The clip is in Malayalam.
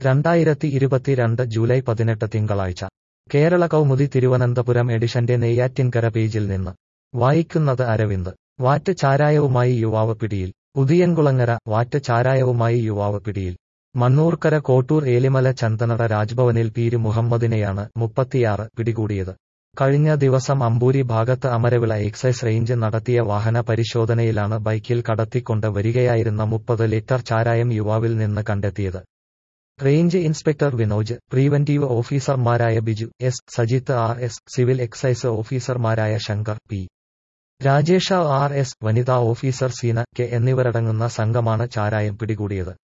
രണ്ടായിരത്തി ഇരുപത്തിരണ്ട് ജൂലൈ പതിനെട്ട് തിങ്കളാഴ്ച കേരള കൗമുദി തിരുവനന്തപുരം എഡിഷന്റെ നെയ്യാറ്റിൻകര പേജിൽ നിന്ന് വായിക്കുന്നത് അരവിന്ദ് വാറ്റ് ചാരായവുമായി യുവാവ് പിടിയിൽ ഉദിയൻകുളങ്ങര വാറ്റ് ചാരായവുമായി യുവാവ് പിടിയിൽ മണ്ണൂർക്കര കോട്ടൂർ ഏലിമല ചന്ദനട രാജ്ഭവനിൽ പീര് മുഹമ്മദിനെയാണ് മുപ്പത്തിയാറ് പിടികൂടിയത് കഴിഞ്ഞ ദിവസം അമ്പൂരി ഭാഗത്ത് അമരവിള എക്സൈസ് റേഞ്ച് നടത്തിയ വാഹന പരിശോധനയിലാണ് ബൈക്കിൽ കടത്തിക്കൊണ്ട് വരികയായിരുന്ന മുപ്പത് ലിറ്റർ ചാരായം യുവാവിൽ നിന്ന് കണ്ടെത്തിയത് റേഞ്ച് ഇൻസ്പെക്ടർ വിനോജ് പ്രീവന്റീവ് ഓഫീസർമാരായ Biju S Sajith R S civil excise ഓഫീസർമാരായ Shankar P Rajesh R S വനിതാ ഓഫീസർ സീന കെ എന്നിവരടങ്ങുന്ന സംഘമാണ് ചാരായം പിടികൂടിയത്